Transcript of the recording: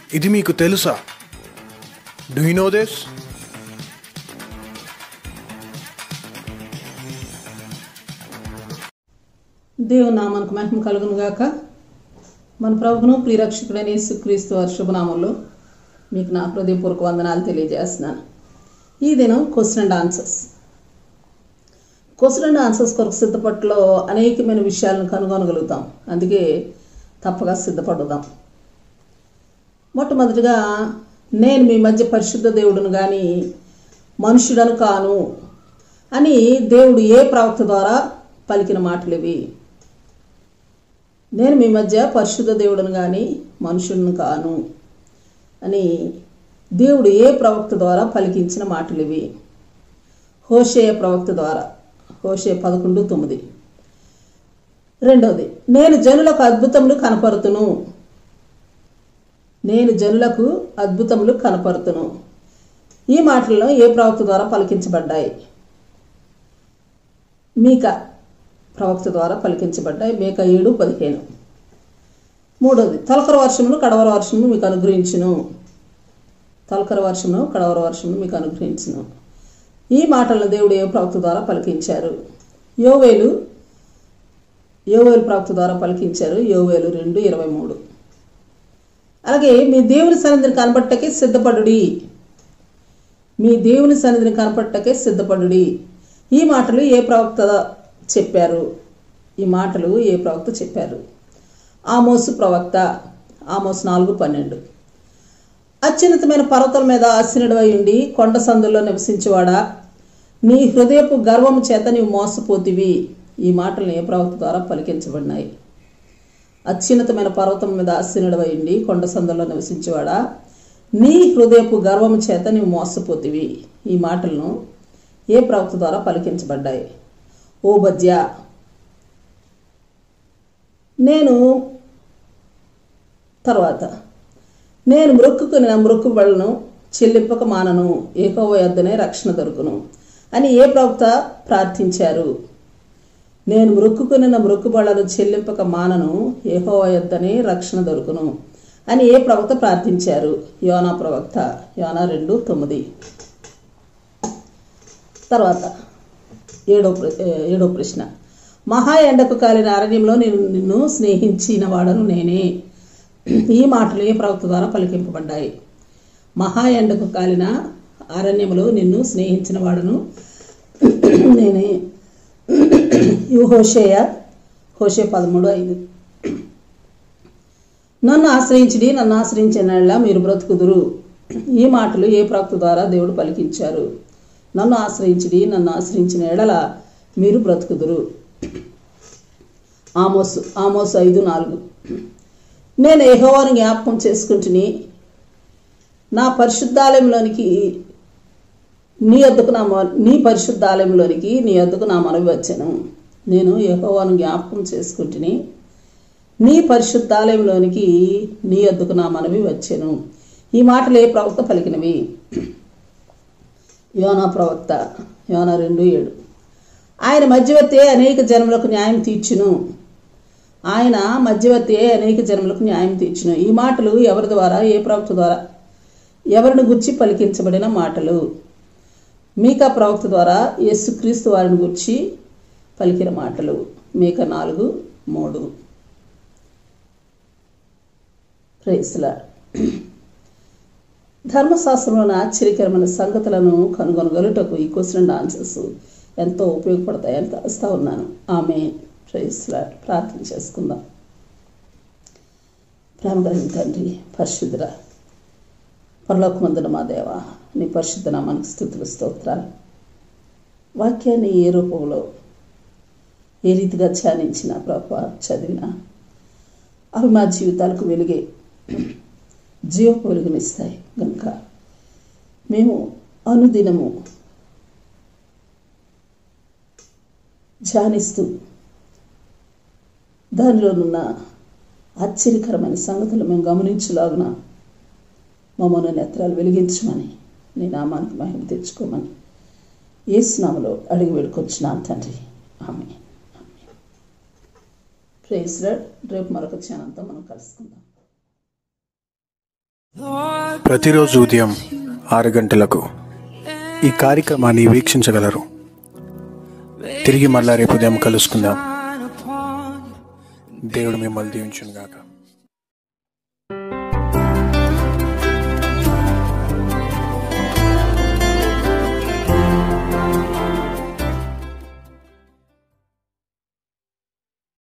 ఇది మీకు తెలుసా డూ యూ నో దిస్ దేవుని నామానికి మహిమ కలుగును గాక మన ప్రభును ప్రియరక్షకుడైన యేసుక్రీస్తు వారి శుభనామంలో మీకు నా హృదయపూర్వక వందనాలు తెలియజేస్తున్నాను ఈ దినం question and answers question and answers కొరకు సిద్ధపట్లో అనేకమైన విషయాలను కనుగొనగలుగుతాం అందుకే తప్పగా సిద్ధపడుదాం మొట్టమొదటిగా నేను మీ మధ్య పరిశుద్ధ దేవుడును కానీ మనుషుడను కాను అని దేవుడు ఏ ప్రవక్త ద్వారా పలికిన మాటలు ఇవి నేను మీ మధ్య పరిశుద్ధ దేవుడును కానీ మనుషులను కాను అని దేవుడు ఏ ప్రవక్త ద్వారా పలికించిన మాటలు ఇవి హోషేయ ప్రవక్త ద్వారా హోషే పదకొండు తొమ్మిది రెండవది నేను జనులకు అద్భుతములు కనపరుతును నేను జనులకు అద్భుతములు కనపరుతును ఈ మాటలను ఏ ప్రవక్త ద్వారా పలికించబడ్డాయి మీక ప్రవక్త ద్వారా పలికించబడ్డాయి మేక ఏడు పదిహేను మూడవది తొలకర వర్షమును కడవర వర్షమును మీకు అనుగ్రహించును తొలకర వర్షమును కడవర వర్షమును మీకు అనుగ్రహించును ఈ మాటలను దేవుడు ఏ ప్రవక్త ద్వారా పలికించారు యోవేలు యోవేలు ప్రవక్త ద్వారా పలికించారు యోవేలు రెండు ఇరవై మూడు అలాగే మీ దేవుని సన్నిధిని కనపట్టకే సిద్ధపడుడి మీ దేవుని సన్నిధిని కనపట్టకే సిద్ధపడుడి ఈ మాటలు ఏ ప్రవక్త చెప్పారు ఈ మాటలు ఏ ప్రవక్త చెప్పారు ఆమోసు ప్రవక్త ఆమోసు నాలుగు పన్నెండు అత్యున్నతమైన పర్వతాల మీద ఆసీనుడవై ఉండి కొండ సందుల్లో నివసించేవాడా నీ హృదయపు గర్వము చేత నీవు మోసపోతివి ఈ మాటలను ఏ ప్రవక్త ద్వారా పలికించబడినాయి అత్యున్నతమైన పర్వతం మీద ఆసీనుడవై ఉండి కొండ సందుల్లో నివసించేవాడా నీ హృదయపు గర్వము చేత నీవు మోసపోతివి ఈ మాటలను ఏ ప్రవక్త ద్వారా పలికించబడ్డాయి ఓ బద్య నేను తర్వాత నేను మృక్కుకుని నా మృక్కుబడులను చెల్లింపక మానను ఏకవ యొద్దనే రక్షణ దొరుకును అని ఏ ప్రవక్త ప్రార్థించారు నేను మృక్కుకుని నా మృక్కుబడులను చెల్లింపక మానను ఏహోవ యొద్దనే రక్షణ దొరుకును అని ఏ ప్రవక్త ప్రార్థించారు యోనా ప్రవక్త యోనా రెండు తొమ్మిది తర్వాత ఏడో ప్ర- ఏడో ప్రశ్న మహా ఎండకు కాలిన అరణ్యంలో నేను నిన్ను స్నేహించిన వాడను నేనే ఈ మాటలు ఏ ప్రవక్త ద్వారా పలికింపబడ్డాయి మహా ఎండకు కాలిన అరణ్యములో నిన్ను స్నేహించిన వాడను నేనే యు హోషేయ హోషే పదమూడు ఐదు నన్ను ఆశ్రయించిడి నన్ను ఆశ్రయించిన మీరు బ్రతుకుదురు ఈ మాటలు ఏ ప్రవక్త ద్వారా దేవుడు పలికించారు నన్ను ఆశ్రయించిడి నన్ను ఆశ్రయించిన ఎడల మీరు బ్రతుకుదురు ఆమోసు ఆమోసు ఐదు నాలుగు నేను యెహోవాను జ్ఞాపకం చేసుకుంటుని నా పరిశుద్ధాలయంలోనికి నీ వద్దకు నా మొ- నీ పరిశుద్ధాలయంలోనికి నీ వద్దకు నా మనవి వచ్చాను నేను యెహోవాను జ్ఞాపకం చేసుకుంటుని నీ పరిశుద్ధాలయంలోనికి నీ వద్దకు నా మనవి వచ్చాను ఈ మాటలు ఏ ప్రవక్త పలికినవి యోనా ప్రవక్త యోనా రెండు ఏడు ఆయన మధ్యవర్తి అనేక జన్మలకు న్యాయం తీర్చును ఆయన మధ్యవర్తి అనేక జన్మలకు న్యాయం తీర్చును ఈ మాటలు ఎవరి ద్వారా ఏ ప్రవక్త ద్వారా ఎవరిని గుర్చి పలికించబడిన మాటలు మీకా ప్రవక్త ద్వారా యేసుక్రీస్తు వారిని గుర్చి పలికిన మాటలు మీక నాలుగు మూడు ప్రేస్లా ధర్మశాస్త్రంలోని ఆశ్చర్యకరమైన సంగతులను కనుగొనగలుగుటకు ఈ క్వశ్చన్ అండ్ ఆన్సర్స్ ఎంతో ఉపయోగపడతాయని తలుస్తూ ఉన్నాను ఆమె ప్రైస్లా ప్రార్థన చేసుకుందాం ప్రేమ కలిగిన తండ్రి పరిశుద్ధుల పరలోకమందున మా దేవ నీ పరిశుద్ధ నామానికి స్థుతులు స్తోత్రాలు వాక్యాన్ని ఏ రూపంలో ఏ రీతిగా ధ్యానించిన ప్రభు చదివిన అవి మా జీవితాలకు వెలుగే జీవపు వెలుగునిస్తాయి కనుక మేము అనుదినము ధ్యానిస్తూ దానిలోనున్న ఆశ్చర్యకరమైన సంగతులు మేము గమనించలాగున మమ్మల్ని నేత్రాలు వెలిగించమని నీ నామానికి మహిమ తెచ్చుకోమని ఏ స్నామలో అడిగి వేడుకొచ్చున్నాను తండ్రి ఆమె ప్రేస్ రేపు మరొక ఛానల్తో మనం కలుసుకుందాం ప్రతిరోజు ఉదయం ఆరు గంటలకు ఈ కార్యక్రమాన్ని వీక్షించగలరు తిరిగి మళ్ళా రేపు ఉదయం కలుసుకుందాం దేవుడు మిమ్మల్ని దీవించును గాక